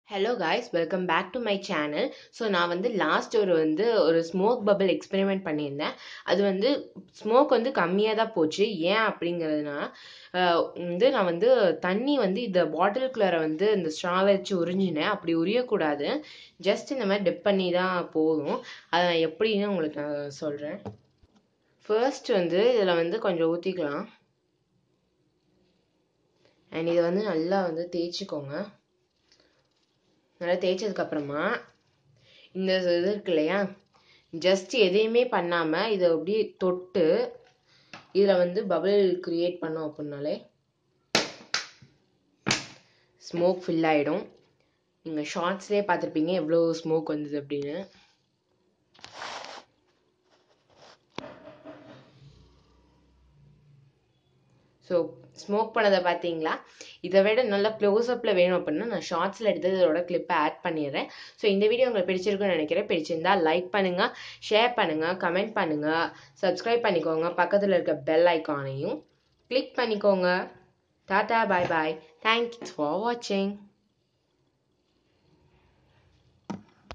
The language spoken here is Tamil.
hello guys welcome back to my channel so நான் வந்து லாஸ்ட் ஒரு வந்து ஒரு ஸ்மோக் பபிள் எக்ஸ்பெரிமெண்ட் பண்ணியிருந்தேன் அது வந்து ஸ்மோக் வந்து கம்மியாக தான் போச்சு ஏன் அப்படிங்கிறதுனா ஆஹ் வந்து நான் வந்து தண்ணி வந்து இந்த பாட்டிலுக்குள்ளார வந்து இந்த ஸ்ட்ரா வச்சு உறிஞ்சினேன் அப்படி உரியக்கூடாது ஜஸ்ட் இந்த மாதிரி டிப் பண்ணி தான் போதும் அதை நான் எப்படின்னு உங்களுக்கு நான் சொல்கிறேன் ஃபர்ஸ்ட் வந்து இதில் வந்து கொஞ்சம் ஊற்றிக்கலாம் அண்ட் இதை வந்து நல்லா வந்து தேய்ச்சிக்கோங்க நல்லா தேய்ச்சதுக்கப்புறமா இந்த இது இருக்கு இல்லையா ஜஸ்ட் எதையுமே பண்ணாமல் இதை அப்படியே தொட்டு இதில் வந்து பபிள் க்ரியேட் பண்ணோம் அப்படின்னாலே ஸ்மோக் ஃபில் ஆகிடும் நீங்கள் ஷார்ட்ஸ்லேயே பார்த்துருப்பீங்க எவ்வளோ ஸ்மோக் வந்தது அப்படின்னு ஸோ ஸ்மோக் பண்ணதை பார்த்தீங்களா இதை விட நல்லா க்ளோஸ்அப்பில் வேணும் அப்படின்னா நான் ஷார்ட்ஸில் எடுத்து இதோட கிளிப்பை ஆட் பண்ணிடுறேன் ஸோ இந்த வீடியோ உங்களுக்கு பிடிச்சிருக்குன்னு நினைக்கிறேன் பிடிச்சிருந்தா லைக் பண்ணுங்கள் ஷேர் பண்ணுங்கள் கமெண்ட் பண்ணுங்கள் சப்ஸ்கிரைப் பண்ணிக்கோங்க பக்கத்தில் இருக்க பெல் ஐக்கானையும் கிளிக் பண்ணிக்கோங்க tata bye bye thanks for வாட்சிங்